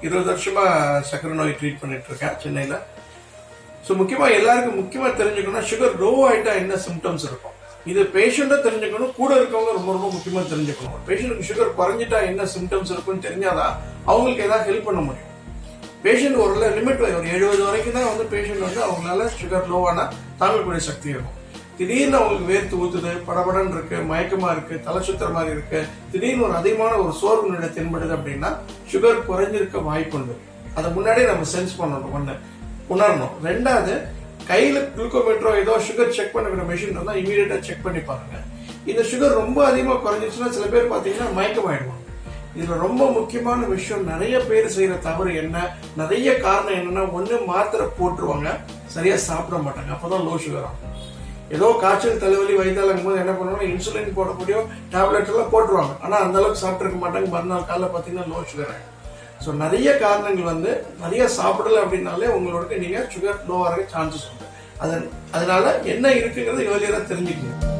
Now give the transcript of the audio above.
இருபது வருஷமா சக்கரை நோய் ட்ரீட் பண்ணிட்டு இருக்கேன் சென்னையில ஸோ முக்கியமா எல்லாருக்கும் முக்கியமா தெரிஞ்சுக்கணும் சுகர் லோ ஆயிட்டா என்ன சிம்டம்ஸ் இருக்கும் இது பேஷண்ட்டும் தெரிஞ்சுக்கணும் கூட இருக்கவங்க ரொம்ப ரொம்ப முக்கியமா தெரிஞ்சுக்கணும் பேஷண்ட்டுக்கு சுகர் குறைஞ்சிட்டா என்ன சிம்டம்ஸ் இருக்குன்னு தெரிஞ்சாதான் அவங்களுக்கு ஏதாவது ஹெல்ப் பண்ண முடியும் பேஷண்ட் ஒரு லிமிட் ஒரு எழுபது வரைக்கும் தான் வந்து பேஷண்ட் வந்து அவங்களால சுகர் லோவானா தாங்கக்கூடிய சக்தி இருக்கும் திடீர்னு அவங்களுக்கு வேர்த்து ஊத்துது படபடன்னு இருக்கு மயக்கமா இருக்கு தலை சுத்துற மாதிரி இருக்கு திடீர்னு ஒரு அதிகமான ஒரு சோர்வு நிலை தென்படுது அப்படின்னா சுகர் குறைஞ்சிருக்க வாய்ப்புண்டு அதை முன்னாடியே நம்ம சென்ஸ் பண்ணணும் ஒண்ணு உணரணும் ரெண்டாவது கையில குளுக்கோமீட்டரோ ஏதோ சுகர் செக் பண்ணக்கூடிய மிஷின் இருந்தா இமீடியட்டா செக் பண்ணி பாருங்க இந்த சுகர் ரொம்ப அதிகமா குறைஞ்சிச்சுன்னா சில பேர் பாத்தீங்கன்னா மயக்கம் ஆயிடுவாங்க இதுல ரொம்ப முக்கியமான விஷயம் நிறைய பேர் செய்யற தவறு என்ன நிறைய காரணம் என்னன்னா ஒண்ணு மாத்திரை போட்டுருவாங்க சரியா சாப்பிட மாட்டாங்க அப்பதான் லோ சுகர் ஆகும் ஏதோ காய்ச்சல் தலைவலி வயிற்றாலும் போது என்ன பண்ணுவாங்க இன்சுலின் போடக்கூடிய டேப்லெட் எல்லாம் போட்டுருவாங்க ஆனா அந்த அளவுக்கு சாப்பிட்டுருக்க மாட்டாங்க மறுநாள் காலைல பாத்தீங்கன்னா லோ சுகர் ஆகும் ஸோ நிறைய காரணங்கள் வந்து நிறைய சாப்பிடல அப்படின்னாலே உங்களோட நீங்க சுகர் லோ ஆக சான்சஸ் உண்டு அதன் அதனால என்ன இருக்குங்கிறது ஏர்லியரா தெரிஞ்சுக்கணும்